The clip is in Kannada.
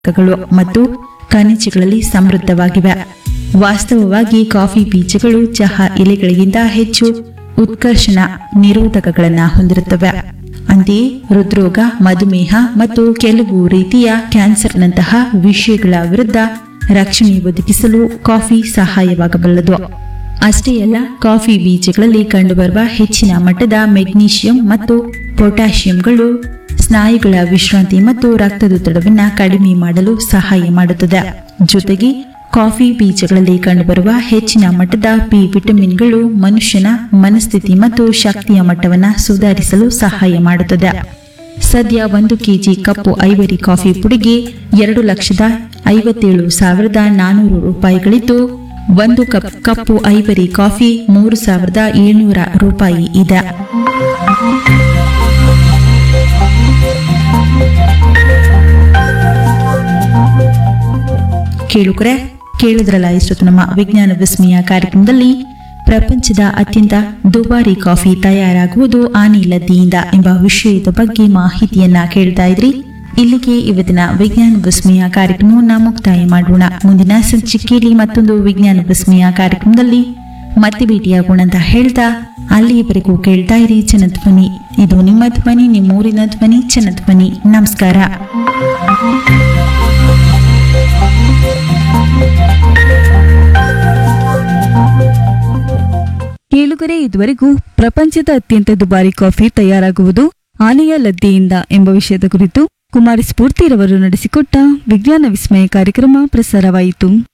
ಗಳು ಮತ್ತು ಖನಿಜಗಳಲ್ಲಿ ಸಮೃದ್ಧವಾಗಿವೆ ವಾಸ್ತವವಾಗಿ ಕಾಫಿ ಬೀಜಗಳು ಚಹಾ ಎಲೆಗಳಿಗಿಂತ ಹೆಚ್ಚು ಉತ್ಕರ್ಷಣ ನಿರೋಧಕಗಳನ್ನು ಹೊಂದಿರುತ್ತವೆ ಅಂತೆಯೇ ಹೃದ್ರೋಗ ಮಧುಮೇಹ ಮತ್ತು ಕೆಲವು ರೀತಿಯ ಕ್ಯಾನ್ಸರ್ನಂತಹ ವಿಷಯಗಳ ವಿರುದ್ಧ ರಕ್ಷಣೆ ಒದಗಿಸಲು ಕಾಫಿ ಸಹಾಯವಾಗಬಲ್ಲದು ಅಷ್ಟೇ ಅಲ್ಲ ಕಾಫಿ ಬೀಜಗಳಲ್ಲಿ ಕಂಡುಬರುವ ಹೆಚ್ಚಿನ ಮಟ್ಟದ ಮೆಗ್ನೀಷಿಯಂ ಮತ್ತು ಪೊಟ್ಯಾಷಿಯಂಗಳು ಸ್ನಾಯುಗಳ ವಿಶ್ರಾಂತಿ ಮತ್ತು ರಕ್ತದೊತ್ತಡವನ್ನು ಕಡಿಮೆ ಮಾಡಲು ಸಹಾಯ ಮಾಡುತ್ತದೆ ಜೊತೆಗೆ ಕಾಫಿ ಬೀಜಗಳಲ್ಲಿ ಕಂಡುಬರುವ ಹೆಚ್ಚಿನ ಮಟ್ಟದ ಬಿ ವಿಟಮಿನ್ಗಳು ಮನುಷ್ಯನ ಮನಸ್ಥಿತಿ ಮತ್ತು ಶಕ್ತಿಯ ಮಟ್ಟವನ್ನು ಸುಧಾರಿಸಲು ಸಹಾಯ ಮಾಡುತ್ತದೆ ಸದ್ಯ ಒಂದು ಕೆಜಿ ಕಪ್ಪು ಐವರಿ ಕಾಫಿ ಪುಡಿಗೆ ಎರಡು ಲಕ್ಷದ ಐವತ್ತೇಳು ಸಾವಿರದ ನಾನೂರು ರೂಪಾಯಿಗಳಿದ್ದು ಒಂದು ಕಪ್ ಕಪ್ಪು ಐವರಿ ಕಾಫಿ ಮೂರು ಸಾವಿರದ ಏಳ್ನೂರ ರೂಪಾಯಿ ಇದೆ ಕೇಳುಕರೆ ಕೇಳಿದ್ರಲ್ಲ ಇಷ್ಟೊತ್ತು ನಮ್ಮ ವಿಜ್ಞಾನ ವಿಸ್ಮಯ ಕಾರ್ಯಕ್ರಮದಲ್ಲಿ ಪ್ರಪಂಚದ ಅತ್ಯಂತ ದುಬಾರಿ ಕಾಫಿ ತಯಾರಾಗುವುದು ಆನಿ ಲದ್ದಿಯಿಂದ ಎಂಬ ವಿಷಯದ ಬಗ್ಗೆ ಮಾಹಿತಿಯನ್ನ ಕೇಳ್ತಾ ಇದ್ರಿ ಇಲ್ಲಿಗೆ ಇವತ್ತಿನ ವಿಜ್ಞಾನ ವಿಸ್ಮಯ ಕಾರ್ಯಕ್ರಮವನ್ನ ಮುಕ್ತಾಯ ಮಾಡೋಣ ಮುಂದಿನ ಸಂಚಿಕೆಯಲ್ಲಿ ಮತ್ತೊಂದು ವಿಜ್ಞಾನ ವಿಸ್ಮಯ ಕಾರ್ಯಕ್ರಮದಲ್ಲಿ ಮತ್ತೆ ಭೇಟಿಯಾಗೋಣ ಅಂತ ಹೇಳ್ತಾ ಅಲ್ಲಿಯವರೆಗೂ ಕೇಳ್ತಾ ಇರಿ ಜನಧ್ವನಿ ಇದು ನಿಮ್ಮ ಧ್ವನಿ ನಿಮ್ಮೂರಿನ ಧ್ವನಿ ಜನಧ್ವನಿ ನಮಸ್ಕಾರ ಕೇಳುಗರೆ ಇದುವರೆಗೂ ಪ್ರಪಂಚದ ಅತ್ಯಂತ ದುಬಾರಿ ಕಾಫಿ ತಯಾರಾಗುವುದು ಆನೆಯ ಲದ್ದೆಯಿಂದ ಎಂಬ ವಿಷಯದ ಕುರಿತು ಕುಮಾರಿ ಸ್ಫೂರ್ತಿರವರು ನಡೆಸಿಕೊಟ್ಟ ವಿಜ್ಞಾನ ವಿಸ್ಮಯ ಕಾರ್ಯಕ್ರಮ ಪ್ರಸಾರವಾಯಿತು